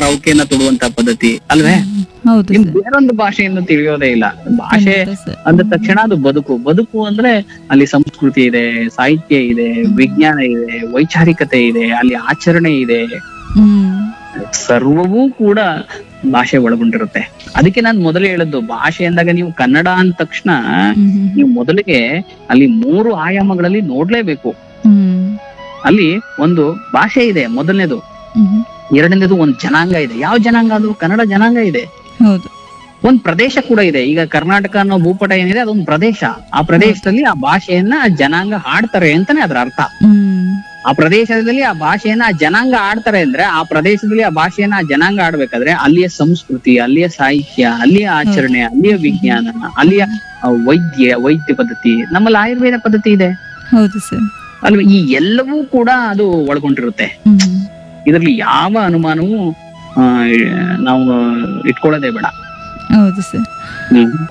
ರೌಕೆಯನ್ನ ತೊಡುವಂತ ಪದ್ಧತಿ ಅಲ್ವೇ ಹ್ಮ್. ಹೌದು ನಿಮ್ ಸರ್ ಬೇರೊಂದು ಭಾಷೆಯನ್ನು ತಿಳಿಯೋದೇ ಇಲ್ಲ ಭಾಷೆ ಖಂಡಿತ ಸರ್ ಅಂದ ತಕ್ಷಣ ಅದು ಬದುಕು ಬದುಕು ಅಂದ್ರೆ ಅಲ್ಲಿ ಸಂಸ್ಕೃತಿ ಇದೆ ಸಾಹಿತ್ಯ ಇದೆ ವಿಜ್ಞಾನ ಇದೆ ವೈಚಾರಿಕತೆ ಇದೆ ಅಲ್ಲಿ ಆಚರಣೆ ಇದೆ ಹ್ಮ್ ಸರ್ವವೂ ಕೂಡ ಭಾಷೆ ಒಳಗೊಂಡಿರುತ್ತೆ ಅದಕ್ಕೆ ನಾನು ಮೊದಲೇ ಹೇಳಿದ್ದು ಭಾಷೆ ಅಂದಾಗ ನೀವು ಕನ್ನಡ ಅಂದ ತಕ್ಷಣ ಹ್ಮ್ ಹ್ಮ್ ನೀವು ಮೊದಲಿಗೆ ಅಲ್ಲಿ ಮೂರು ಆಯಾಮಗಳಲ್ಲಿ ನೋಡ್ಲೇಬೇಕು ಹ್ಮ್ ಅಲ್ಲಿ ಒಂದು ಭಾಷೆ ಇದೆ ಮೊದಲನೇದು ಹ್ಮ್ ಎರಡನೇದು ಒಂದು ಜನಾಂಗ ಇದೆ ಯಾವ ಜನಾಂಗ ಅದು ಕನ್ನಡ ಜನಾಂಗ ಇದೆ ಹೌದು ಒಂದ್ ಪ್ರದೇಶ ಕೂಡ ಇದೆ ಈಗ ಕರ್ನಾಟಕ ಅನ್ನೋ ಭೂಪಟ ಏನಿದೆ ಅದೊಂದು ಪ್ರದೇಶ ಆ ಪ್ರದೇಶದಲ್ಲಿ ಆ ಭಾಷೆಯನ್ನ ಆ ಜನಾಂಗ ಹಾಡ್ತಾರೆ ಅಂತಾನೆ ಅದ್ರ ಅರ್ಥ ಹ್ಮ್ ಆ ಪ್ರದೇಶದಲ್ಲಿ ಆ ಭಾಷೆಯನ್ನ ಆ ಜನಾಂಗ ಆಡ್ತಾರೆ ಅಂದ್ರೆ ಆ ಪ್ರದೇಶದಲ್ಲಿ ಆ ಭಾಷೆಯನ್ನ ಆ ಜನಾಂಗ ಆಡ್ಬೇಕಾದ್ರೆ ಅಲ್ಲಿಯ ಸಂಸ್ಕೃತಿ ಅಲ್ಲಿಯ ಸಾಹಿತ್ಯ ಅಲ್ಲಿಯ ಆಚರಣೆ ಅಲ್ಲಿಯ ವಿಜ್ಞಾನ ಅಲ್ಲಿಯ ಆ, ವೈದ್ಯ ವೈದ್ಯ ಪದ್ಧತಿ ನಮ್ಮಲ್ಲಿ ಆಯುರ್ವೇದ ಪದ್ಧತಿ ಇದೆ ಹೌದು ಸರ್ ಅಲ್ವಾ ಈ ಎಲ್ಲವೂ ಕೂಡ ಅದು ಒಳಗೊಂಡಿರುತ್ತೆ ಹ್ಮ್ ಇದರಲ್ಲಿ ಯಾವ ಅನುಮಾನವೂ ಆ, ನಾವು ಇಟ್ಕೊಳ್ಳೋದೇ ಬೇಡ ಹೌದು ಸರ್ ಹ್ಮ್